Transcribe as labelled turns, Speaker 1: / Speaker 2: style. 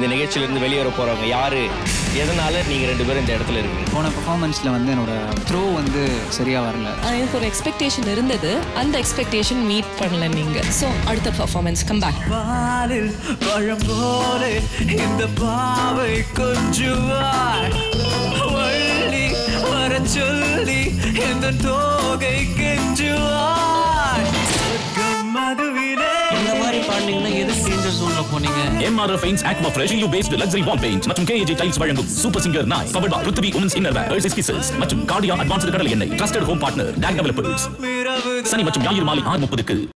Speaker 1: இந்த நிகழ்ச்சியில இருந்து வெளியேற போறவங்க யாரு எதனால நீங்க ரெண்டு பேரும் இந்த இடத்துல இருக்கீங்க
Speaker 2: போன பெர்ஃபார்மன்ஸில் வந்து என்னோட த்ரோ வந்து சரியாக வரல
Speaker 3: எனக்கு ஒரு எக்ஸ்பெக்டேஷன் இருந்தது அந்த எக்ஸ்பெக்டேஷன் மீட் பண்ணல நீங்க ஸோ அடுத்த பர்ஃபார்மன்ஸ் கம் பேக்
Speaker 4: பாலில் பழம்போலே இந்த பாவை கொஞ்சுவாய் வள்ளி வர சொல்லி இந்த தோகை கெஞ்சுவாய் சொர்க்கம் மதுவிலே
Speaker 5: இந்த மாதிரி பாண்டிங்கன்னா எதுக்கு டேஞ்சர் ஜோன்ல போனீங்க
Speaker 6: MRF Paints Aqua Fresh EU based luxury wall paint மற்றும் KAJ Tiles வழங்கும் சூப்பர் சிங்கர் நாய் power bar Ruthvi women's innerwear Oasis Kisses மற்றும் கார்டியா அட்வான்ஸ்டு கடல் எண்ணெய் trusted home partner tag developers
Speaker 4: இரவு
Speaker 6: சனி மற்றும் ஞாயிறு மாலை ஆறு முப்பதுக்கு